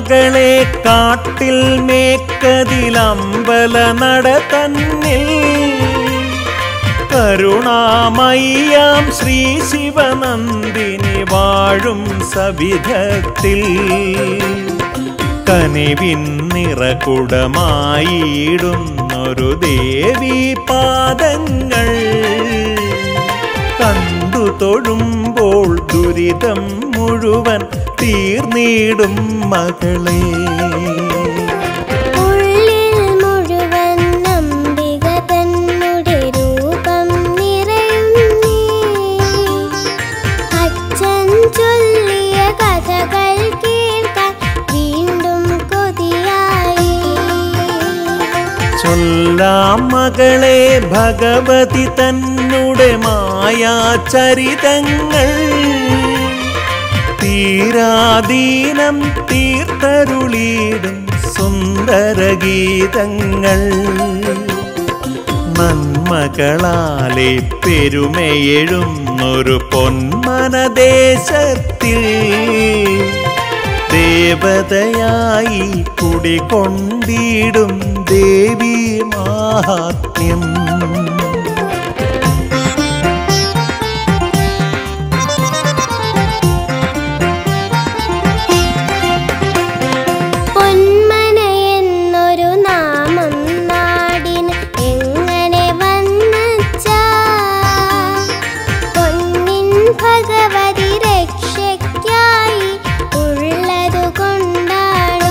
മകളെ കാട്ടിൽ മേക്കതിലമ്പല നട തന്നിൽ കരുണാമയ്യാം ശ്രീ ശിവനന്ദിനി വാഴും സവിധത്തിൽ കനിവിൻ നിറകുടമായിടുന്നൊരു ദേവി പാദങ്ങൾ കണ്ടു തൊഴുമ്പോൾ ദുരിതം മുഴുവൻ തീർന്നിടും മകളെ ഉള്ളിൽ മുഴുവൻ അംബിക തന്നുടെ രൂപം നിറയുന്നേ അച്ഛൻ ചൊല്ലിയ കഥകൾ കേൾക്കാൻ വീണ്ടും കൊതിയായി ചൊല്ലാം മകളെ ഭഗവതി തന്നുടെ മായാചരിതങ്ങൾ തീരാദീനം തീർത്തരുളിയിടും സുന്ദരഗീതങ്ങൾ നന്മകളാലെ പെരുമയെഴുന്നൊരു പൊന്മനദേശത്തിൽ ദേവതയായി കുടികൊണ്ടിടും ദേവി മാഹാത്മ്യം പൊന്മന എന്നൊരു നാമം നാടിന് എങ്ങനെ വന്നച്ചാ പൊന്നിൻ ഭഗവതി രക്ഷയ്ക്കായി ഉള്ളതു കൊണ്ടാണോ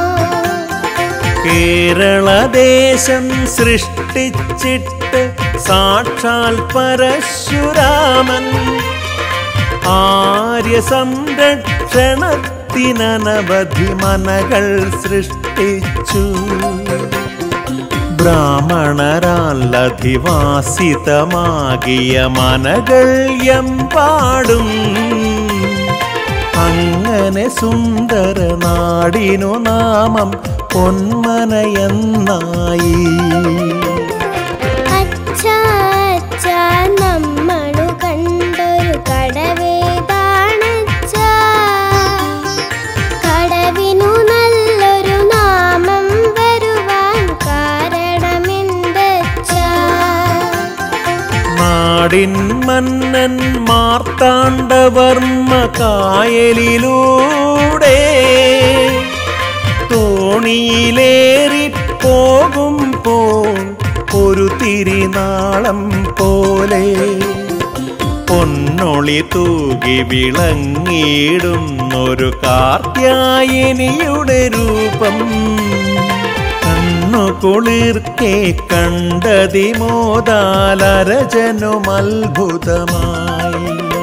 കേരളദേശം സൃഷ്ടിച്ചിട്ട് സാക്ഷാൽ പരശുരാമൻ ആര്യ സംരക്ഷണത്തിനനവധി മനകൾ സൃഷ്ടിച്ചു ബ്രാഹ്മണരാൽ അധിവാസിതമാകിയ മനകൾ എമ്പാടും അങ്ങനെ സുന്ദര നാടിനു നാമം പൊന്മനയെന്നായി അച്ഛാ അച്ഛാ നമ്മളു കണ്ടൊരു കടവേതാണച്ചാ കടവിനു നല്ലൊരു നാമം വരുവാൻ കാരണമെന്തച്ചാ നാടിൻ മന്നൻ മാർത്താണ്ഡവർമ്മ കായലിലൂടെ തോണിയിലേറി പോകുമ്പോൾ ഒരു തിരിനാളം പോലെ പൊന്നൊളി തൂകി വിളങ്ങിയിടുന്നൊരു കാർത്യായനിയുടെ രൂപം കണ്ണു കുളിർക്കെ കണ്ടതി മോദാലരജനും അത്ഭുതമായി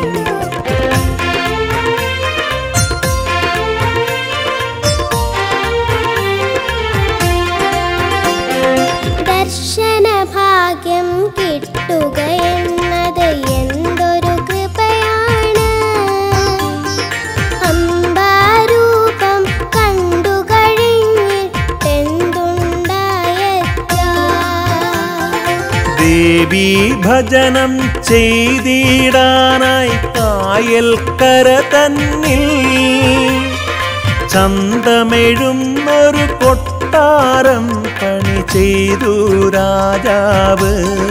ദർശന ഭാഗ്യം കിട്ടുക എന്നത് എന്തൊരു കൃപയാണ് അമ്പാരൂപം കണ്ടു കഴിഞ്ഞിട്ടെന്തുണ്ടായച്ചാ ദേവി ഭജനം ചെയ്തിടാനായി കായൽക്കര തന്നിൽ ചന്തമെഴുന്നൊരു കൊട്ടാരം പണി ചെയ്തു രാജാവ്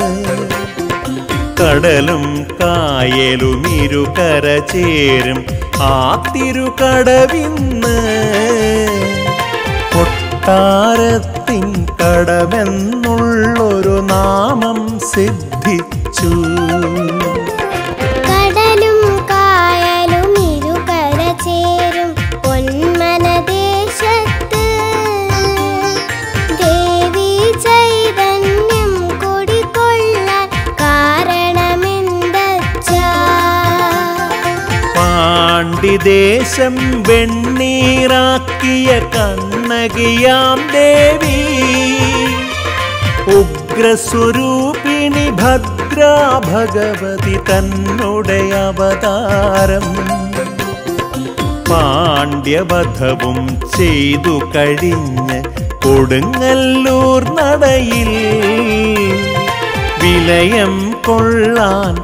കടലും കായലും ഇരുകര ചേരും ആ തിരുകടവിന്ന് കൊട്ടാരത്തിൻ കടമെന്നുള്ളൊരു നാമം സിദ്ധിച്ചു കടലും കായലും ഇരുകര ചേരും പൊന്മനദേശത്ത് ദേവി ചൈതന്യം കുടികൊള്ളാൻ കാരണമെന്തച്ചാ പാണ്ഡിദേശം വെണ്ണീറാക്കിയ കണ്ണകിയാം ദേവി ഉഗ്രസ്വരൂപിണി ഭദ്രാ ഭഗവതി തന്നുടെ അവതാരം പാണ്ഡ്യവധവും ചെയ്തു കഴിഞ്ഞ് കൊടുങ്ങല്ലൂർ നടയിൽ വിലയം കൊള്ളാൻ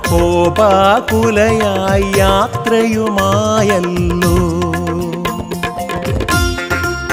കോപാകുലയായി യാത്രയുമായല്ലോ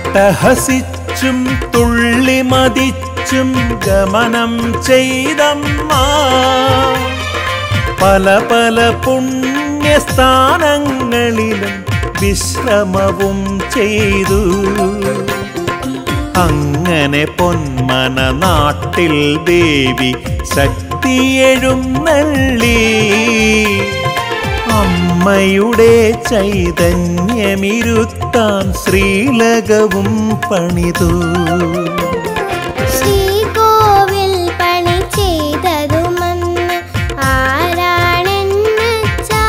അട്ടഹസിച്ചും തുള്ളിമതിച്ചും ഗമനം ചെയ്തമ്മ പല പല പുണ്യസ്ഥാനങ്ങളിലും വിശ്രമവും ചെയ്തു അങ്ങനെ പൊന്മന നാട്ടിൽ ദേവി ശക്തിയെഴുന്നള്ളി അമ്മയുടെ ചൈതന്യമിരുത്താൻ ശ്രീലകവും പണിതു ശ്രീകോവിൽ പണി ചെയ്തതുമന്ന് ആരാണെന്നുവച്ചാ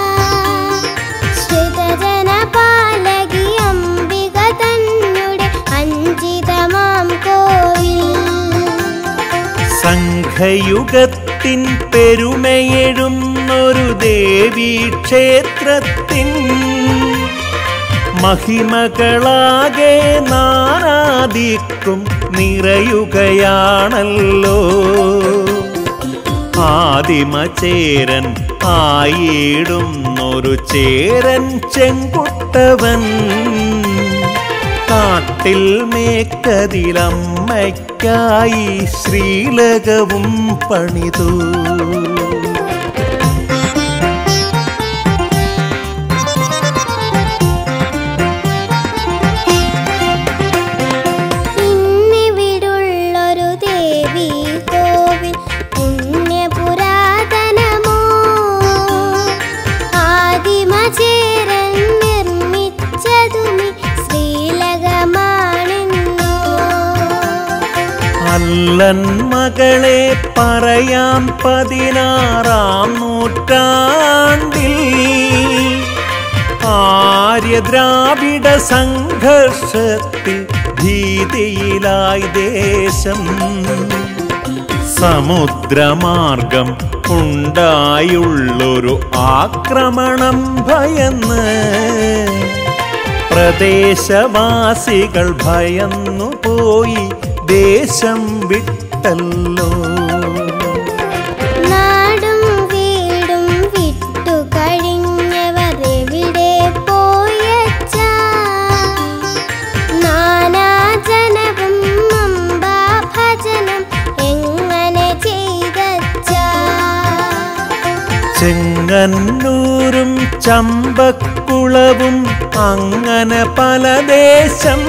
ശ്രുതജന പാലകി അംബിക തന്നെ അഞ്ചിതമാം കോവിൽ സംഘയുഗത്തിൻ പെരുമയെഴുന്നൊരു ദേവീ ക്ഷേത്രത്തിൻ മഹിമകളാകെ നാനാദിക്കും നിറയുകയാണല്ലോ ആദിമചേരൻ ആയിടുന്നൊരു ചേരൻ ചെങ്കുട്ടവൻ കാട്ടിൽ മേക്കതിലമ്മയ്ക്കായി ശ്രീലകവും പണിതു ഇന്നിവിടുള്ളൊരു ദേവി കോവിൽ പുണ്യപുരാതനമോ ആദിമചേരൻ നിർമ്മിച്ചതുമി ശ്രീലകമാണെന്നോ അല്ലൻ മകളെ പറയാം പതിനാറാം നൂറ്റാണ്ടിൽ ആര്യദ്രാവിഡ സംഘർഷത്തിൽ ഭീതിയിലായി ദേശം സമുദ്രമാർഗം ഉണ്ടായുള്ളൊരു ആക്രമണം ഭയന്ന് പ്രദേശവാസികൾ ഭയന്നു പോയി ദേശം വിട്ടല്ലോ നാടും വീടും വിട്ടു കഴിഞ്ഞവർ എവിടെ പോയച്ചാ നാനാജനവും അംബാഭജനം എങ്ങനെ ചെയ്തച്ചാ ചെങ്ങന്നൂരും ചമ്പക്കുളവും അങ്ങനെ പല ദേശം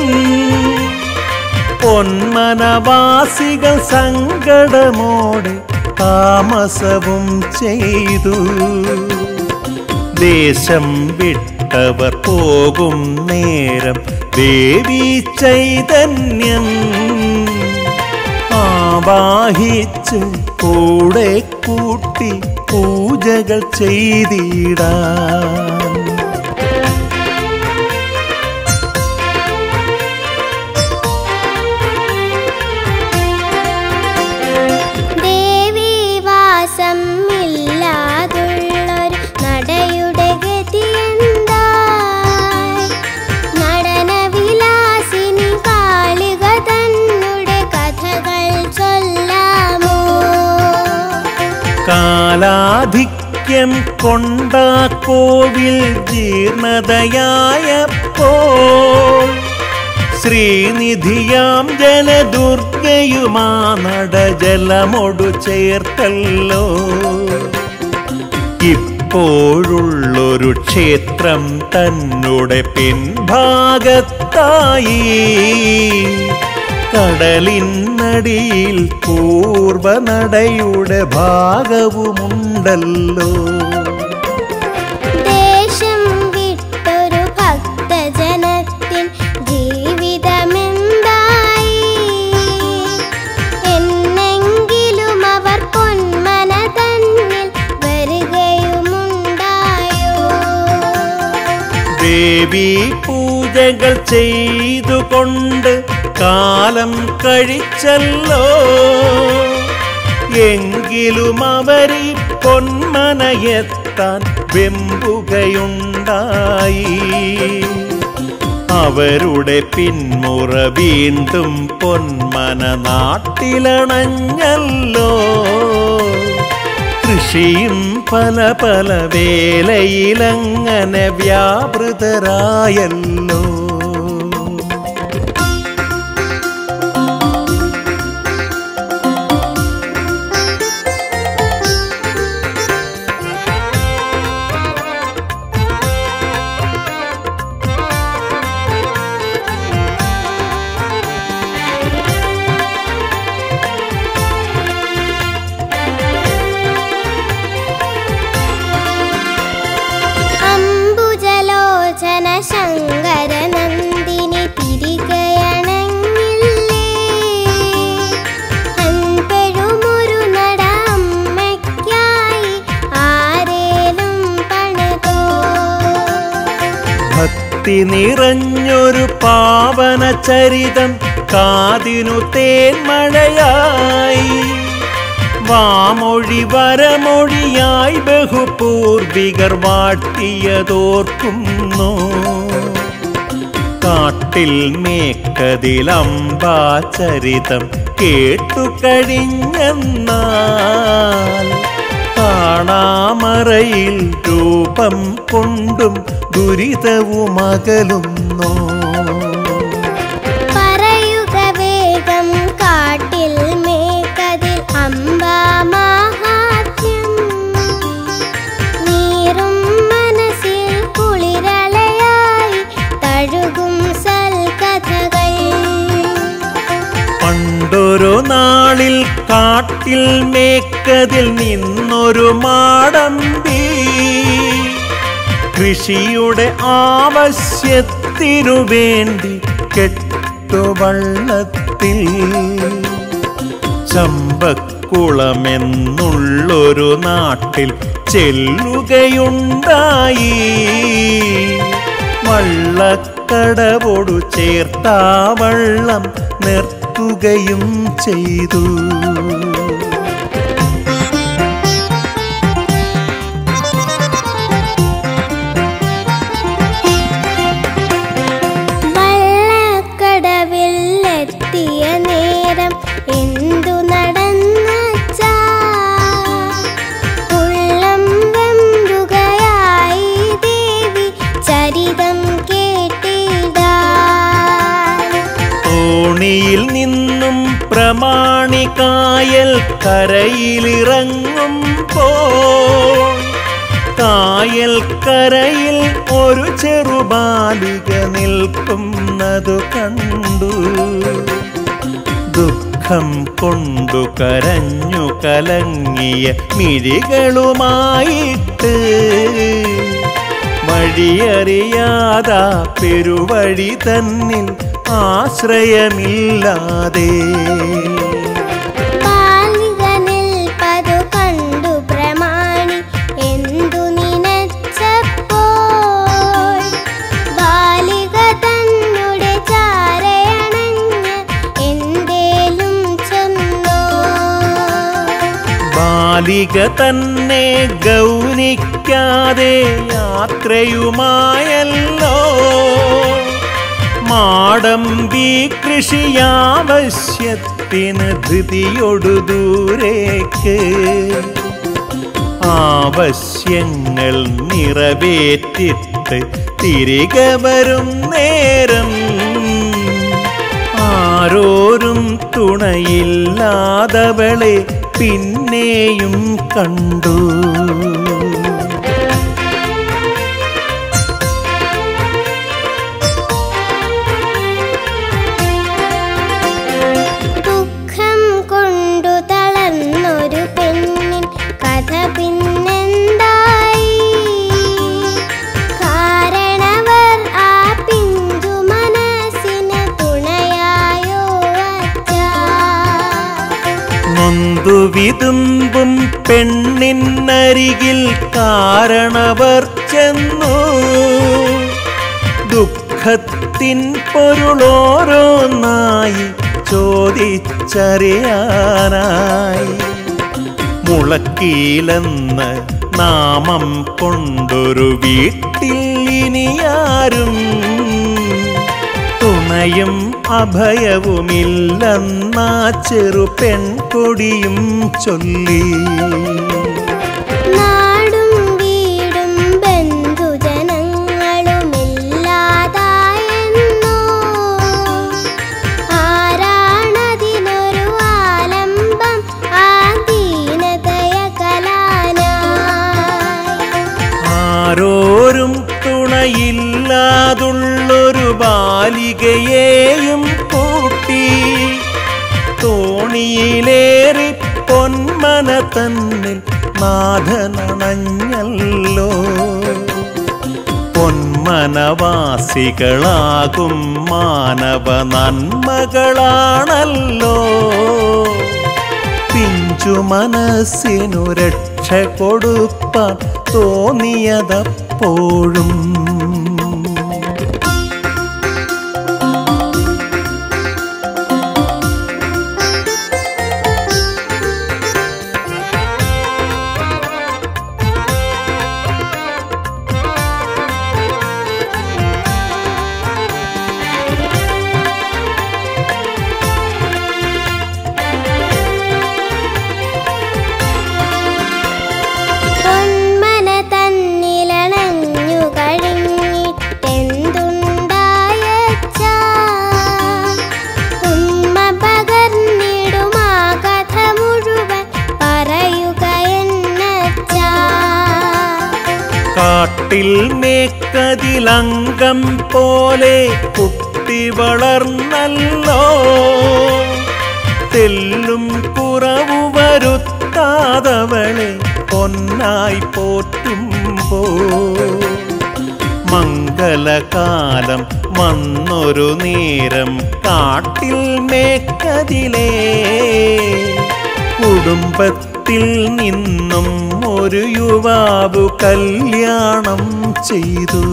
പൊന്മനവാസികൾ സങ്കടമോടെ താമസവും ചെയ്തു ദേശം വിട്ടവർ പോകും നേരം ദേവി ചൈതന്യം ആവാഹിച്ച് കൂടെ കൂട്ടി പൂജകൾ ചെയ്തിടാൻ ദേവീവാസം ഇല്ലാതുള്ളൊരു നടയുടെ ഗതിയെന്തായി നടനവിലാസിനി കാളിക തന്നെ കഥകൾ ചൊല്ലാമോ കാലാധിക്യം കൊണ്ടാ കോവിൽ ജീർണതയായപ്പോൾ ശ്രീനിധിയാം ജലദുർഗയുമാ നടജലമൊടു ചേർത്തല്ലോ ഇപ്പോഴുള്ളൊരു ക്ഷേത്രം തന്നെ പിൻഭാഗത്തായി കടലിനടിയിൽ പൂർവനടയുടെ ഭാഗവുമുണ്ടല്ലോ ദേശം വിട്ടൊരു ഭക്തജനത്തിൻ ജീവിതമെന്തായി എന്നെങ്കിലും അവർ പൊന്മന തന്നിൽ വരികയുമുണ്ടായോ ദേവി പൂജകൾ ചെയ്തുകൊണ്ട് കാലം കഴിച്ചല്ലോ എങ്കിലും അവരി പൊന്മനയെത്താൻ വെമ്പുകയുണ്ടായി അവരുടെ പിന്മുറ വീണ്ടും പൊന്മന നാട്ടിലണഞ്ഞല്ലോ കൃഷിയും പല പല വേലയിലങ്ങനെ വ്യാപൃതരായല്ലോ ഭക്തി നിറഞ്ഞൊരു പാവന ചരിതം കാതിനു തേന്മഴയായി വാമൊഴി വരമൊഴിയായി ബഹുപൂർവികർ വാട്ടിയതോർക്കുന്നു കാട്ടിൽ മേക്കതിലംബാചരിതം കേട്ടു കഴിഞ്ഞെന്നാൽ കാണാമറയിൽ രൂപം കൊണ്ടും ദുരിതവുമകലുന്നു പറയുക വേഗം കാട്ടിൽ മേക്കതിൽ അംബാമാഹാത്മ്യം നീറും മനസ്സിൽ കുളിരളയായി തഴുകും സൽക്കഥകൾ പണ്ടൊരു നാളിൽ കാട്ടിൽ മേക്കതിൽ നിന്നൊരു മാടമ്പി കൃഷിയുടെ ആവശ്യത്തിനു വേണ്ടി കെട്ടുവള്ളത്തിൽ ചമ്പക്കുളമെന്നുള്ളൊരു നാട്ടിൽ ചെല്ലുകയുണ്ടായി വള്ളക്കടവോടു ചേർത്താ വള്ളം നിർത്തുകയും ചെയ്തു വള്ളക്കടവിലെത്തിയ നേരം എന്തു നടന്നച്ചാ ഉള്ളം വെമ്പുകയായി ദേവി ചരിതം കേട്ടിടാ തോണിയിൽ നിന്നും പ്രമാണികായൽ കരയിലിറങ്ങുമ്പോൾ കായൽ കരയിൽ ഒരു ചെറുബാലിക നിൽക്കുന്നതു കണ്ടു ദുഃഖം കൊണ്ടു കരഞ്ഞു കലങ്ങിയ മിഴികളുമായിട്ട് വഴിയറിയാതാ പെരുവഴി തന്നിൽ ആശ്രയമില്ലാതെ ബാലിക നിൽപ്പതു കണ്ടു പ്രമാണി എന്തു നിനച്ചപ്പോൾ ബാലിക തന്നുടെ ചാരയണഞ്ഞ് എന്തേലും ചൊന്നോ ബാലിക തന്നെ ഗൗനിക്കാതെ യാത്രയുമായല്ലോ മാടമ്പി കൃഷിയാവശ്യത്തിന് ധൃതിയൊടു ദൂരേക്ക് ആവശ്യങ്ങൾ നിറവേറ്റിട്ട് തിരികെ വരും നേരം ആരോരും തുണയില്ലാതവളെ പിന്നെയും കണ്ടു ദുഃഖം കൊണ്ടു തളർന്നൊരു പെണ്ണിൻ കഥ പിന്നെന്തായി കാരണവർ ആ പിഞ്ചു മനസ്സിന് തുണയായോ അച്ഛാ നൊന്തു വിതുമ്പും പെണ്ണിനരികിൽ കാരണവർ ചെന്നു ദുഃഖത്തിൻ പൊരുളോരോന്നായി ചോദിച്ചറിയാനായി മുളക്കീലെന്ന് നാമം കൊണ്ടൊരു വീട്ടിൽ ഇനിയാരും തുണയും അഭയവുമില്ലെന്നാ ചെറു പെൺകൊടിയും ചൊല്ലി നാടും വീടും ബന്ധുജനങ്ങളുമില്ലാതായെന്നോ ആരാണതിനൊരു ആലംബം ആ ദീനതയകലാനായി ആരോരും തുണയില്ലാതുള്ളൊരു ബാലികയെയും കൂട്ടി തോണിയിലേറി പൊന്മന തന്നിൽ നാഥനണഞ്ഞല്ലോ പൊന്മനവാസികളാകും മാനവ നന്മകളാണല്ലോ പിഞ്ചു മനസ്സിനു രക്ഷ കൊടുപ്പാൻ തോന്നിയതപ്പോഴും കാട്ടിൽ മേക്കതിലംഗം പോലെ കുട്ടി വളർന്നല്ലോ തെല്ലും കുറവു വരുത്താതവളെ പൊന്നായി പോറ്റുമ്പോ മംഗലകാലം വന്നൊരു നേരം കാട്ടിൽ മേക്കതിലേ കുടുംബത്തിൽ നിന്നും ഒരു യുവാവ് കല്യാണം ചെയ്തു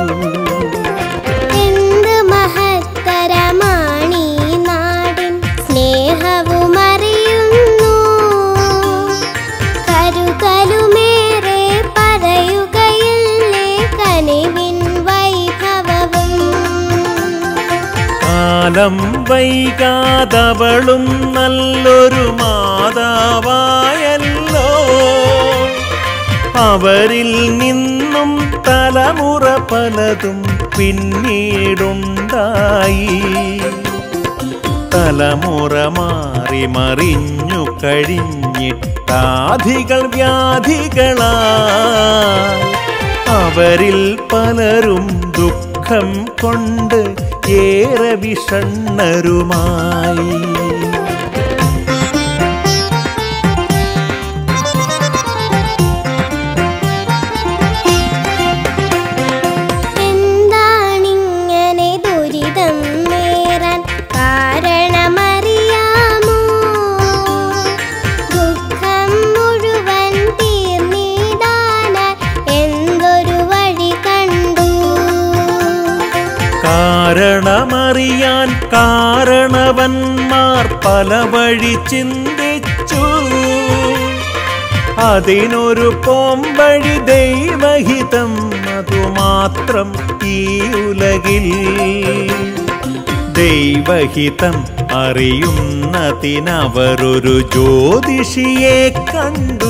എന്ത് മഹത്തരമാണീ നാടിൻ സ്നേഹവും അറിയുന്നു കരുതലുമേറെ പറയുകയില്ലേ കനിവിൻ വൈഭവവും കാലം വൈകാതവളും നല്ലൊരു മാതാവായല്ലോ അവരിൽ നിന്നും തലമുറ പലതും പിന്നീടുണ്ടായി തലമുറ മാറി മറിഞ്ഞു കഴിഞ്ഞിട്ടാധികൾ വ്യാധികളാ അവരിൽ പലരും ദുഃഖം കൊണ്ട് ഏറെ വിഷണ്ണരുമായി എന്താണിങ്ങനെ ദുരിതം നേരാൻ കാരണമറിയാമോ ദുഃഖം മുഴുവൻ തീർന്നിടാനായി എന്തൊരു വഴി കണ്ടു കാരണമറിയാൻ കാരണവന്മാർ പല വഴി ചിന്തിച്ചു അതിനൊരു പോംവഴി ദൈവഹിതം അതുമാത്രം ഈ ഉലകിൽ ദൈവഹിതം അറിയുന്നതിനവരൊരു ജ്യോതിഷിയെ കണ്ടു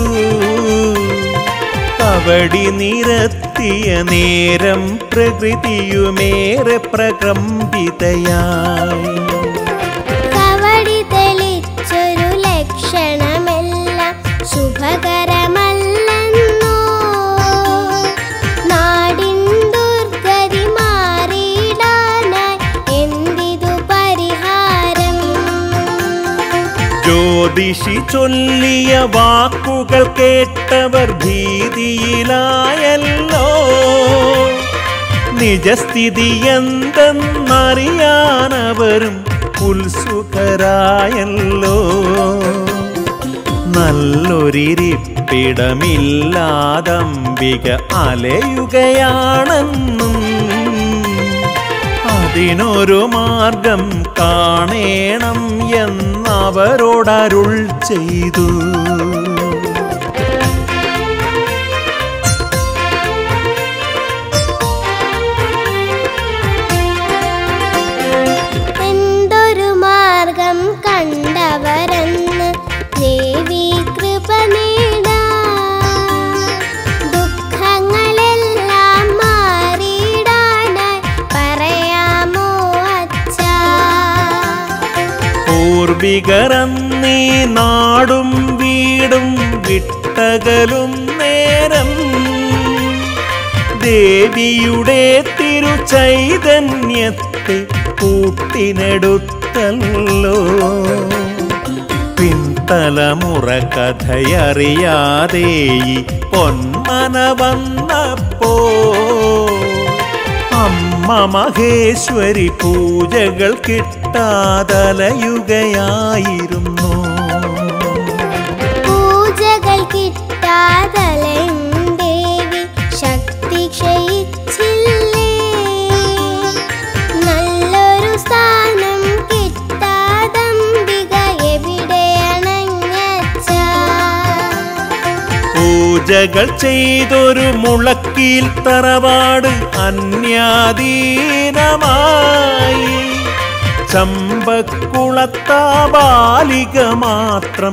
കവടി നിരത്തിയ നേരം പ്രകൃതിയുമേറെ പ്രകമ്പിതയായി കവടി തെളിച്ചൊരു ലക്ഷണമെല്ലാം ശുഭകരമല്ലെന്നോ നാടിൻ ദുർഗതി മാറിയിടാനായി എന്തിതു പരിഹാരം ജ്യോതിഷി ചൊല്ലിയ വാക്കുകൾ കേട്ടവർ ഭീതിയിലായല്ലോ നിജസ്ഥിതി എന്തെന്നറിയാനവരും ഉത്സുകരായല്ലോ നല്ലൊരിരിപ്പിടമില്ലാതംബിക അലയുകയാണെന്നും അതിനൊരു മാർഗം കാണേണം എന്നവരോടരുൾ ചെയ്തു എന്തൊരു മാർഗം കണ്ടവരെന്ന് ദേവി കൃപ നേടാ ദുഃഖങ്ങളെല്ലാം മാറിയിടാനായി പറയാമോ അച്ഛാ പൂർവികരന്നീ നാടും വീടും വിട്ടകലും നേരം ദേവിയുടെ തിരുചൈതന്യത്തെ കൂട്ടിനെടുത്തല്ലോ പിൻതലമുറ കഥയറിയാതെ ഈ പൊന്മന വന്നപ്പോ അമ്മ മഹേശ്വരി പൂജകൾ കിട്ടാതലയുകയായിരുന്നു പൂജകൾ കിട്ടാതലയും ദേവി ശക്തി ക്ഷയിച്ചില്ലേ നല്ലൊരു സ്ഥാനം കിട്ടാതംബിക എവിടെയണഞ്ഞച്ചാ പൂജകൾ ചെയ്തൊരു മുളക്കീൽ തറവാട് അന്യാധീനമായി ചമ്പക്കുളത്താ ബാലിക മാത്രം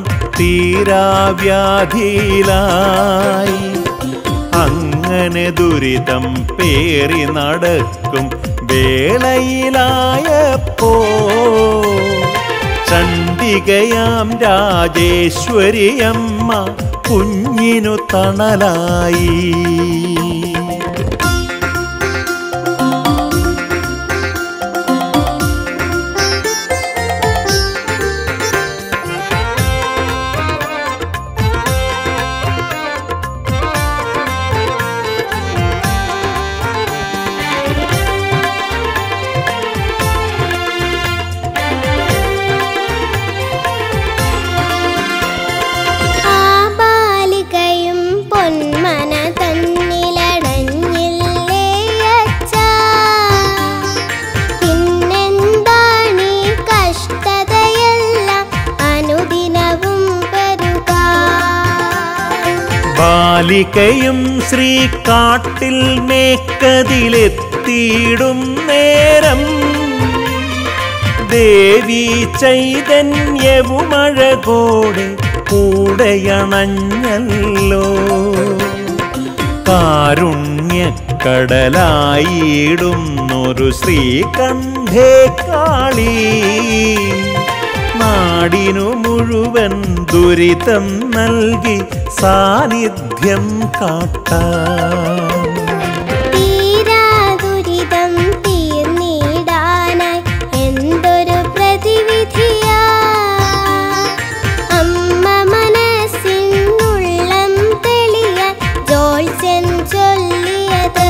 തീരാവ്യാധിയിലായി അങ്ങനെ ദുരിതം പേറി നടക്കും വേളയിലായപ്പോ ചണ്ഡികയാം രാജേശ്വരിയമ്മ കുഞ്ഞിനു തണലായി ബാലികയും ശ്രീകാട്ടിൽ മേക്കതിലെത്തിയിടും നേരം ദേവി ചൈതന്യവുമഴകോടെ കൂടെയണഞ്ഞല്ലോ കാരുണ്യക്കടലായിടുന്നൊരു ശ്രീകണ്ഠേ കാളി നാടിനു മുഴുവൻ ദുരിതം നൽകി സാന്നിധ്യം കാട്ടാം തീരാ ദുരിതം തീർന്നിടാനായി എന്തൊരു പ്രതിവിധിയാ അമ്മ മനസ്സിനുള്ളം തെളിയാൻ ജോത്സ്യൻ ചൊല്ലിയത്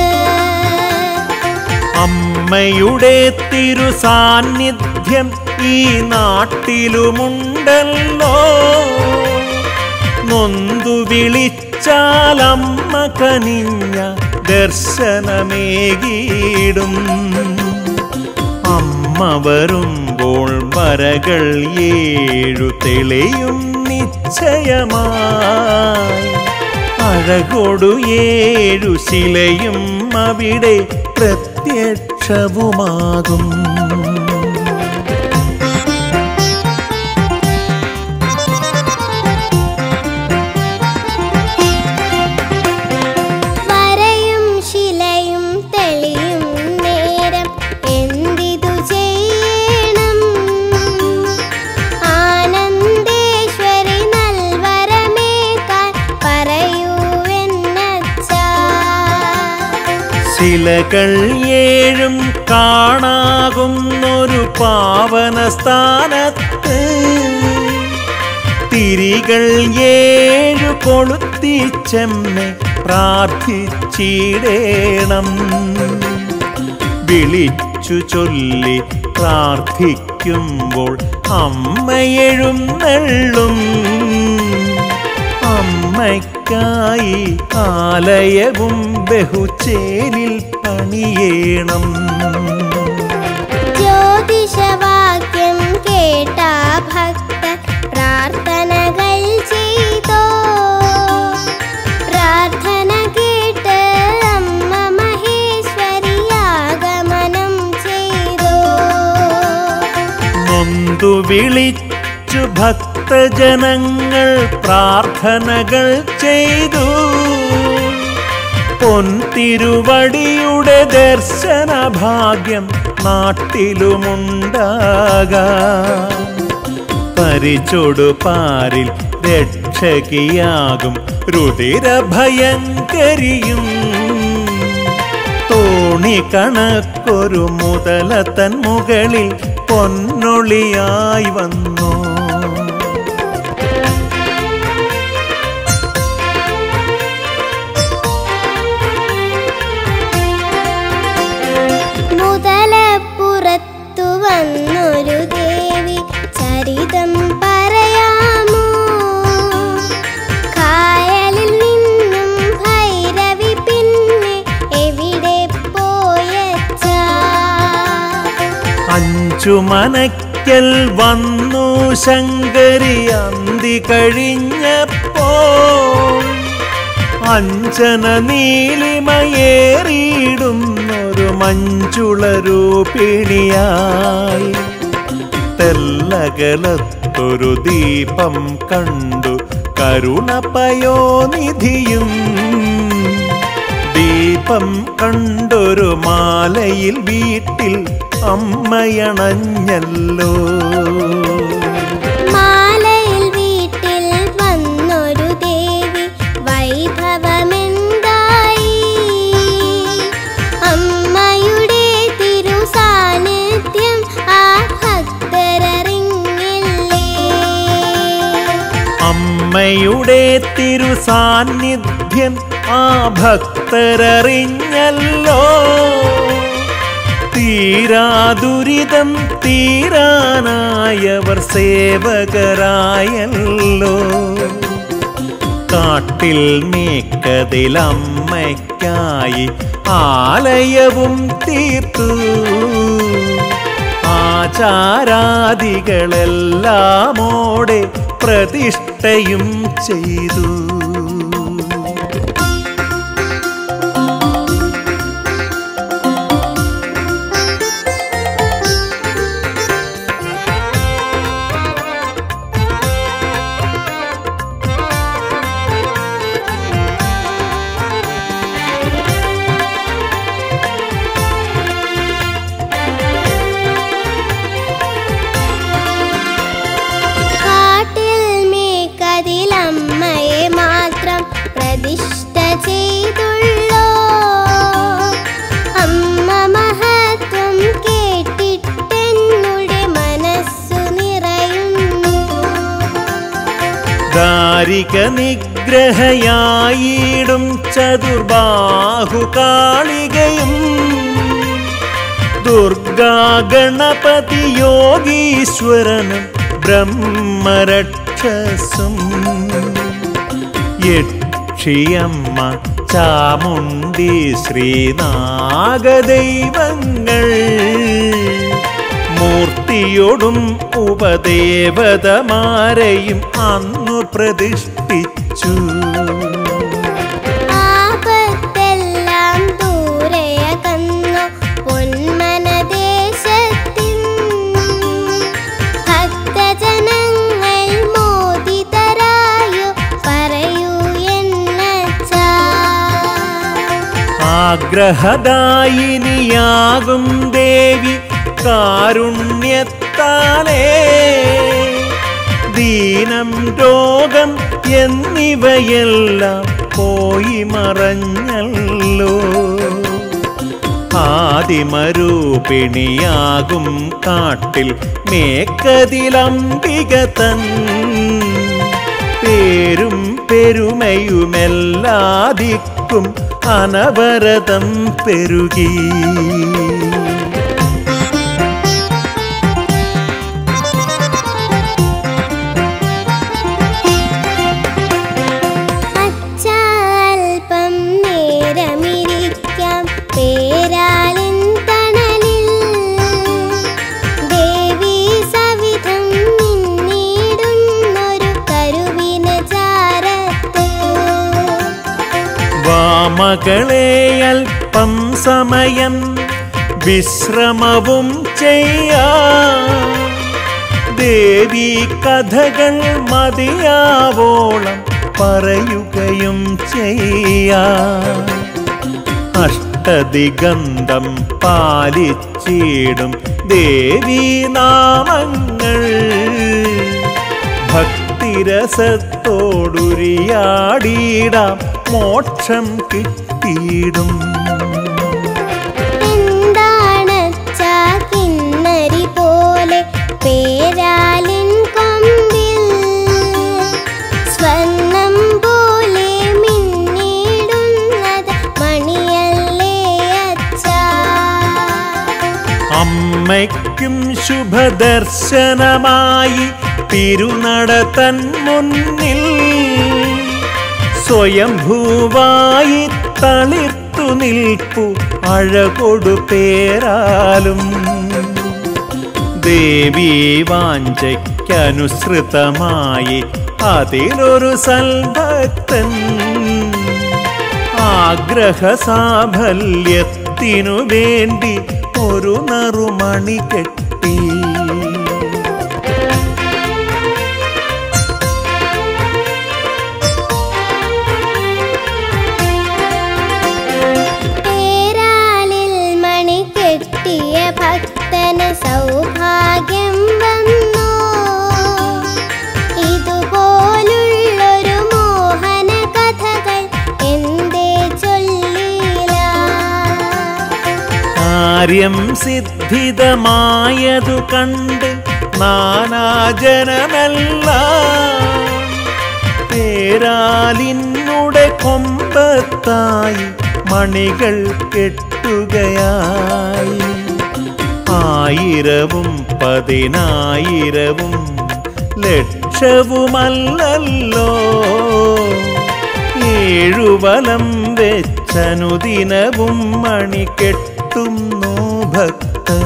അമ്മയുടെ തിരു സാന്നിധ്യം ഈ നാട്ടിലുമുണ്ടല്ലോ നൊന്തു വിളിച്ചാൽ അമ്മ കനിഞ്ഞ ദർശനമേകിടും അമ്മ വരുമ്പോൾ വരകൾ ഏഴു തെളിയും നിശ്ചയമായി അഴകൊടു ഏഴു ശിലയും അവിടെ പ്രത്യക്ഷവുമാകും വരയും ശിലയും തെളിയും നേരം എന്തിതു ചെയ്യണം ആനന്ദേശ്വരി നൽവരമേക്കാൻ പറയൂവെന്നച്ചാ ശിലകൾ ഏഴും കാണാകുന്നൊരു പാവന സ്ഥാനത്ത് തിരികൾ ഏഴു കൊളുത്തിച്ചെമ്മെ പ്രാർത്ഥിച്ചിടേണം വിളിച്ചു ചൊല്ലി പ്രാർത്ഥിക്കുമ്പോൾ അമ്മയെഴുന്നള്ളും അമ്മയ്ക്കായി ആലയവും ബഹുചേരിൽ പണിയേണം ജ്യോതിഷവാക്യം കേട്ട ഭക്ത പ്രാർത്ഥനകൾ ചെയ്തോ പ്രാർത്ഥന കേട്ട് അമ്മ മഹേശ്വരി ആഗമനം ചെയ്തോ നൊന്തു വിളിച്ചു ഭക്തജനങ്ങൾ പ്രാർത്ഥനകൾ ചെയ്തു പൊൻതിരുവടിയുടെ ദർശന ഭാഗ്യം നാട്ടിലുമുണ്ടാകാം പരിചൊടു പാരിൽ രക്ഷകിയാകും രുതിരഭയങ്കരിയും തോണി കണക്കൊരു മുതല തൻ മുകളിൽ പൊന്നൊളിയായി വന്നു മുതലപ്പുറത്തു വന്നൊരു ദേവി ചരിതം പറയാമോ കായലിൽ നിന്നും ഭൈരവി പിന്നെ എവിടെ പോയച്ചാ അഞ്ചു മനയ്ക്കൽ വന്നു ശങ്കരി അന്തി കഴിഞ്ഞപ്പോൾ അഞ്ചന നീലിമയേറിയിടുന്നൊരു മഞ്ചുളരൂപിണിയായി തെല്ലകലത്തൊരു ദീപം കണ്ടു കരുണപയോനിധിയും ദീപം കണ്ടൊരു മാലയിൽ വീട്ടിൽ അമ്മയണഞ്ഞല്ലോ മാലയിൽ വീട്ടിൽ വന്നൊരു ദേവി വൈഭവമെന്തായി അമ്മയുടെ തിരു സാന്നിധ്യം ആ ഭക്തരറിഞ്ഞില്ലേ അമ്മയുടെ തിരു സാന്നിധ്യം ആ ഭക്തരറിഞ്ഞല്ലോ തീരാ ദുരിതം തീരാനായവർ സേവകരായല്ലോ കാട്ടിൽ മേക്കതിലമ്മയ്ക്കായി ആലയവും തീർത്തു ആചാരാദികളെല്ലാമോടെ പ്രതിഷ്ഠയും ചെയ്തു പ്രതിഷ്ഠ ചെയ്തുള്ളോ അമ്മ മഹത്വം കേട്ടിട്ടെന്നുടെ മനസ്സു നിറയുന്നു ദാരിക നിഗ്രഹയായിടും ചതുർബാഹുകാളികയും ദുർഗാ ഗണപതി യോഗീശ്വരനും ബ്രഹ്മരക്ഷസും യക്ഷിയമ്മ ചാമുണ്ടി ശ്രീനാഗദൈവങ്ങൾ മൂർത്തിയോടും ഉപദേവതമാരെയും അന്നു പ്രതിഷ്ഠിച്ചു ആപത്തെല്ലാം ദൂരെയകന്നു പൊന്മനദേശത്തിൻ ഭക്തജനങ്ങൾ മോദിതരായോ പറയൂ എന്നച്ചാ ആഗ്രഹദായിനിയാകും ദേവി കാരുണ്യത്താലേ ദീനം രോഗം എന്നിവയെല്ലാം പോയി മറഞ്ഞല്ലോ ആദിമരൂപിണിയാകും കാട്ടിൽ മേക്കതിലംബിക തൻ പേരും പെരുമയുമെല്ലാദിക്കും അനവരതം പെരുകി അച്ചാൽപ്പം നേരമിരിക്കാം പേരാലിൻ തണലിൽ ദേവി സവിധം നിന്നിടുന്നൊരു കരുവിന ചാരത്ത് വാമകളെ അല്പം സമയം വിശ്രമവും ചെയ്യാ ദേവി കഥകൾ മതിയാവോളം പറയുകയും ചെയ്യാ അഷ്ടദിഗന്ധം പാലിച്ചിടും ദേവീ നാമങ്ങൾ ഭക്തിരസത്തോടുരിയാടിയിടാം മോക്ഷം കിട്ടിയിടും എന്താണച്ചാ കിന്നരി പോലെ പേരാലിൻ കൊമ്പിൽ സ്വർണം പോലെ മിന്നിടുന്നത് മണിയല്ലേ അച്ഛാ അമ്മയ്ക്കും ശുഭദർശനമായി തിരുനടതൻ മുന്നിൽ സ്വയംഭൂവായി തളിർത്തു നിൽപ്പു അഴകൊടു പേരാലും ദേവീ വാഞ്ചയ്ക്കനുസൃതമായി അതിലൊരു സൽഭക്തൻ ആഗ്രഹ സാഫല്യത്തിനു വേണ്ടി ഒരു നറുമണി കെട്ടി പേരാലിൽ മണി കെട്ടിയ ഭക്തന് സൗഭാഗ്യം വന്നു ഇതുപോലുള്ളൊരു മോഹന കഥകൾ എന്തേ ചൊല്ലില്ല കാര്യം സിദ്ധിതമായതു കണ്ട് നാനാജനമെല്ലാം പേരാലിനുടെ കൊമ്പത്തായി മണികൾ കെട്ടുകയായി ആയിരവും പതിനായിരവും ലക്ഷവുമല്ലല്ലോ ഏഴുവലം വെച്ചനുദിനവും മണി കെട്ടുന്നു ഭക്തർ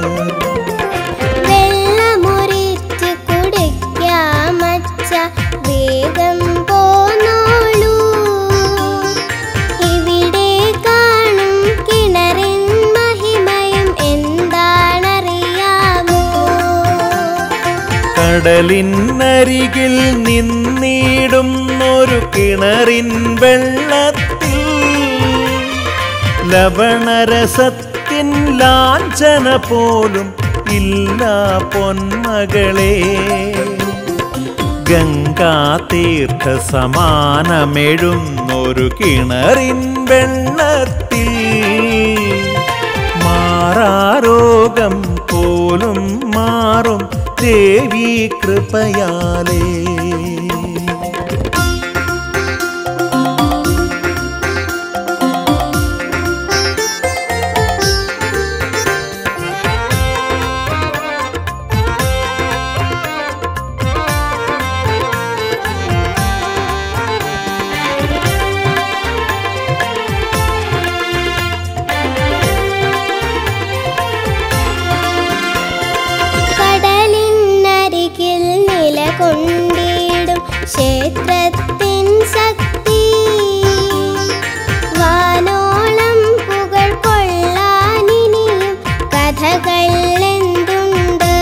വെള്ളമൊരിച്ച് കുടിക്കാമച്ച വേഗം പോന്നോളൂ ഇവിടെ കാണും കിണറിൻ മഹിമയും എന്താണറിയാമോ കടലിനരികിൽ നിന്നിടുന്നൊരു കിണറിൻ വെള്ളത്തിൽ ലവണരസത്തിൻ ലാഞ്ചന പോലും ഇല്ല പൊന്മകളെ ഗംഗാതീർത്ഥ സമാനമെഴുന്നൊരു കിണറിൻ വെള്ളത്തിൽ മാറാരോഗം പോലും മാറും ദേവി കൃപയാലേ കടലിനരികിൽ നിലകൊണ്ടിടും ക്ഷേത്രത്തിൻ ശക്തി വാനോളം പുകൾ കൊള്ളാനിനിയും കഥകൾ എന്തുണ്ട്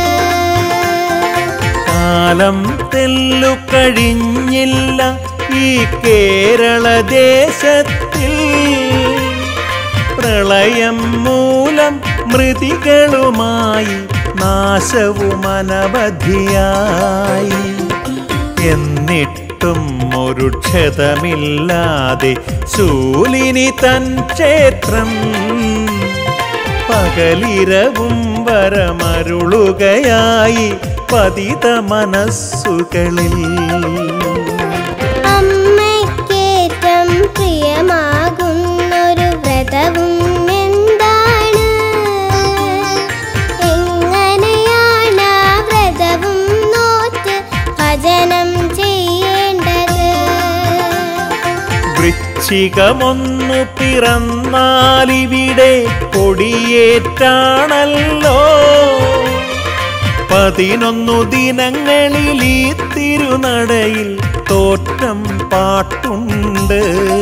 കാലം തെല്ലു കഴിഞ്ഞില്ല ഈ കേരള ദേശത്തിൽ പ്രളയം മൂലം മൃതികളുമായി നാശവും അനവധിയായി എന്നിട്ടും ഒരു ക്ഷതമില്ലാതെ ശൂലിനി തൻ ക്ഷേത്രം പകലിരവും വരമരുളുകയായി പതിത മനസ്സുകളിൽ അമ്മയ്ക്കേറ്റം പ്രിയമാകുന്നൊരു വ്രതവും എന്താണ് എങ്ങനെയാണ് ആ വ്രതവും നോറ്റ് ഭജനം ചെയ്യേണ്ടത് വൃശ്ചികമൊന്നു പിറന്നാലിവിടെ കൊടിയേറ്റാണല്ലോ പതിനൊന്നു ദിനങ്ങളിൽ ഈ തിരുനടയിൽ തോറ്റം പാട്ടുണ്ട്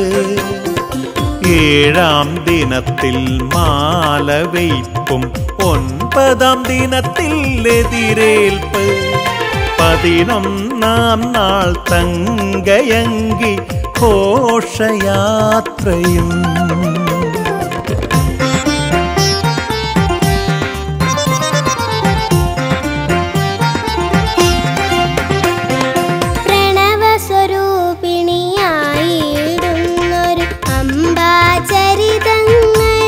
ഏഴാം ദിനത്തിൽ മാല വെയ്പ്പും ഒൻപതാം ദിനത്തിൽ എതിരേൽപ്പ് പതിനൊന്നാം നാൾ തങ്കയങ്കി ഘോഷയാത്രയും പ്രണവസ്വരൂപിണിയായിടുന്നൊരു അംബാചരിതങ്ങൾ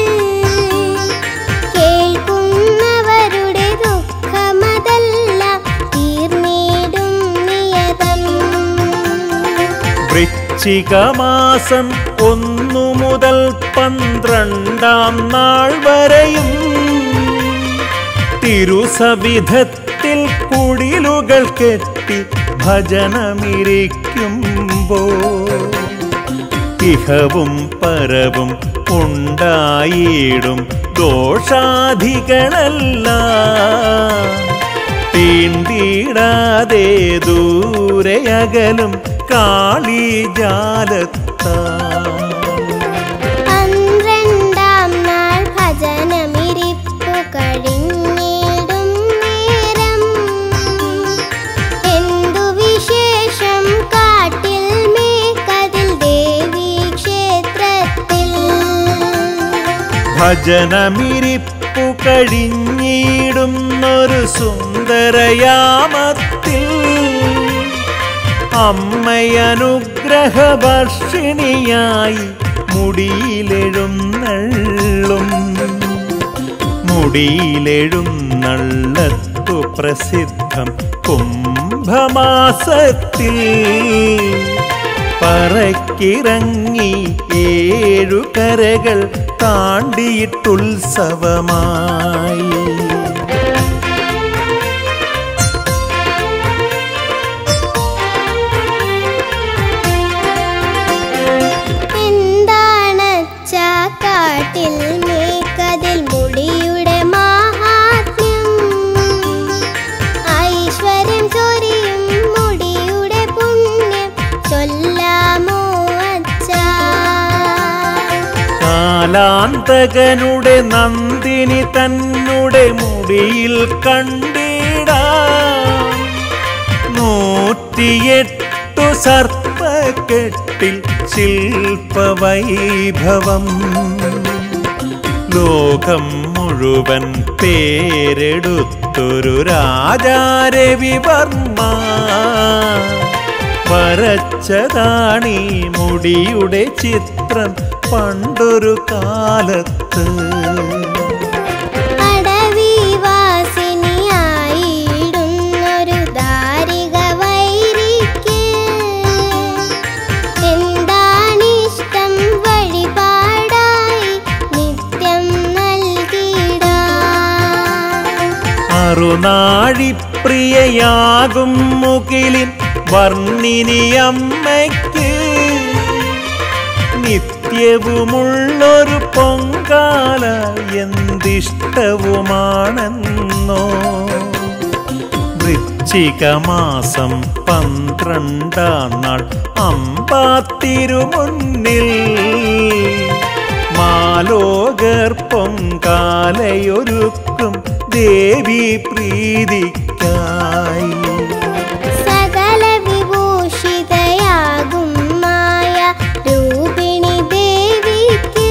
കേൾക്കുന്നവരുടെ ദുഃഖമതെല്ലാം തീർന്നിടും നിയതം വൃശ്ചികമാസം ഒന്നു മുതൽ പന്ത്രണ്ടാം നാൾ വരെയും തിരുസവിധത്തിൽ കുടിലുകൾ കെട്ടി ഭജനമിരിക്കുമ്പോ ഇഹവും പരവും ഉണ്ടായിടും ദോഷാധികളെല്ലാം തീണ്ടിടാതെ ദൂരെ അകലും കാളിജാലത്താ പന്ത്രണ്ടാം നാൾ ഭജനമിരിപ്പു കഴിഞ്ഞിടും നേരം എന്തു വിശേഷം കാട്ടിൽ മേക്കതിൽ ദേവി ക്ഷേത്രത്തിൽ ഭജനമിരിപ്പു കഴിഞ്ഞിടുന്നൊരു സുന്ദരയാമത്തിൽ അമ്മയനുഗ്രഹവർഷിണിയായി മുടിയിലെഴുന്നള്ളും മുടിയിലെഴുന്നള്ളത്തു പ്രസിദ്ധം കുംഭമാസത്തിൽ പറക്കിറങ്ങി ഏഴു കരകൾ താണ്ടിയിട്ടുത്സവമായി എന്താണച്ചാ കാട്ടിൽ മേക്കതിൽ മുടിയുടെ മാഹാത്മ്യം ഐശ്വര്യം ചൊരിയും മുടിയുടെ പുണ്യം ചൊല്ലാമോ അച്ഛാ കാലാന്തകനുടെ നന്ദിനി തന്നെ മുടിയിൽ കണ്ടിടാം നൂറ്റിയെട്ടു സർപ്പക്കെട്ടിൽ ശില്പവൈഭവം ലോകം മുഴുവൻ പേരെടുത്തൊരു രാജാരവിവർമ്മ വരച്ചതാണീ മുടിയുടെ ചിത്രം പണ്ടൊരു കാലത്ത് അടവിവാസിനിയായിടുന്നൊരു ദാരിക വൈരിക്ക് എന്താണിഷ്ടം വഴിപാടായി നിത്യം നൽകിടാം അറുനാഴിപ്രിയയാകും മുകിലിൻ വർണ്ണിനിയമ്മയ്ക്ക് നിത്യവുമുള്ളൊരു പൊങ്കാല എന്തിഷ്ടവുമാണെന്നോ വൃശ്ചിക മാസം പന്ത്രണ്ടാം നാൾ അമ്പാത്തിരുമുന്നിൽ മാലോകർ പൊങ്കാലയൊരുക്കും ദേവി പ്രീതിക്കായി സകല വിഭൂഷിതയാകും മായ രൂപിണി ദേവിക്ക്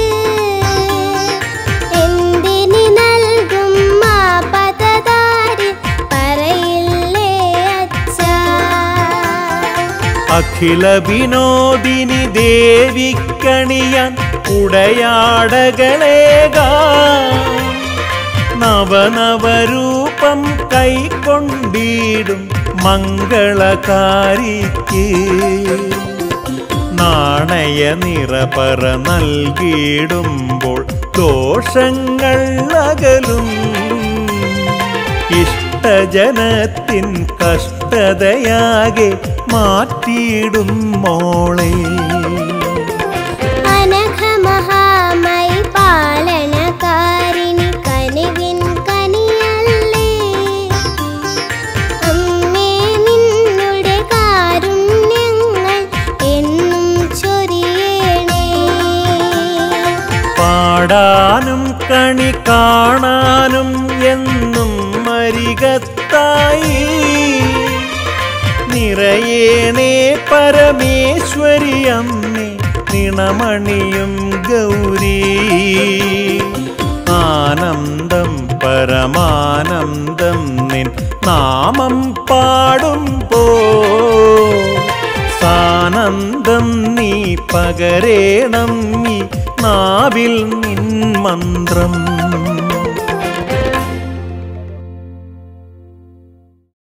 എന്തിന് നൽകും ആ പദതാരി പറയില്ലേ അച്ഛാ അഖില വിനോദിനി ദേവിക്കണിയാൻ ഉടയാടകളേകാ നവനവരൂപം കൈക്കൊണ്ടിടും മംഗളകാരിക്ക് നാണയ നിറപറ നൽകിയിടുമ്പോൾ ദോഷങ്ങൾ അകലും ഇഷ്ടജനത്തിൻ കഷ്ടതയാകെ മാറ്റിയിടും മോളെ അനഘമഹാമയി പാലനകാരിണി കനിവിൻ കനിയല്ലേ അമ്മേ നിന്നുടെ കാരുണ്യങ്ങൾ എന്നും ചൊരിയണേ പാടാനും കണി കാണാനും എന്നും മരികത്തായി നിറയേണേ പരമേശ്വരി അമ്മേ നിണമണിയും ഗൗരി ആനന്ദം പരമാനന്ദം നിൻ നാമം പാടുമ്പോ സാനന്ദം നീ പകരേണം ഈ നാവിൽ നിൻ മന്ത്രം